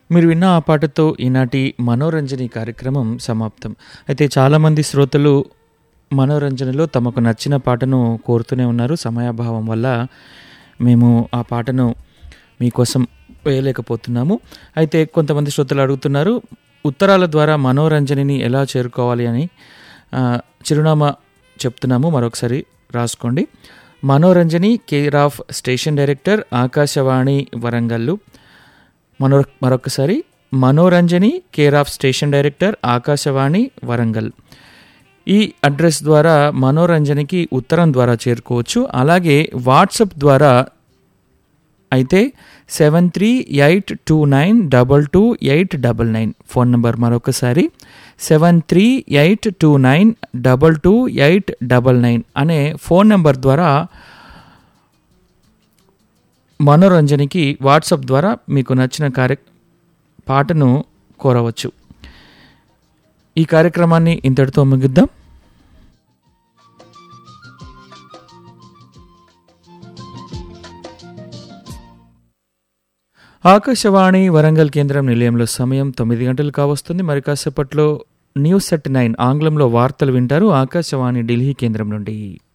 మీరు విన్న ఆ పాటతో ఈనాటి మనోరంజని కార్యక్రమం సమాప్తం అయితే చాలామంది శ్రోతలు మనోరంజనలో తమకు నచ్చిన పాటను కోరుతూనే ఉన్నారు సమయాభావం వల్ల మేము ఆ పాటను మీకోసం వేయలేకపోతున్నాము అయితే కొంతమంది శ్రోతలు అడుగుతున్నారు ఉత్తరాల ద్వారా మనోరంజనిని ఎలా చేరుకోవాలి అని ఆ, చిరునామా చెప్తున్నాము మరొకసారి రాసుకోండి Manoranjani care of station director Akashvani Warangal మనో మరొకసారి Manoranjani care of station director Akashvani Warangal ఈ అడ్రస్ ద్వారా మనోరంజనికి ఉత్తరం ద్వారా చేరుకోవచ్చు అలాగే వాట్సాప్ ద్వారా అయితే seven three eight two nine double two eight double nine phone number మరొకసారి seven three eight two nine double two eight double nine అనే ఫోన్ నెంబర్ ద్వారా మనోరంజనికి వాట్సాప్ ద్వారా మీకు నచ్చిన కార్య పాటను కోరవచ్చు ఈ కార్యక్రమాన్ని ఇంతటితో ముగిద్దాం ఆకాశవాణి వరంగల్ కేంద్రం నిలయంలో సమయం తొమ్మిది గంటలు కావస్తుంది మరి కాసేపట్లో న్యూస్ సెట్ నైన్ ఆంగ్లంలో వార్తలు వింటారు ఆకాశవాణి ఢిల్లీ కేంద్రం నుండి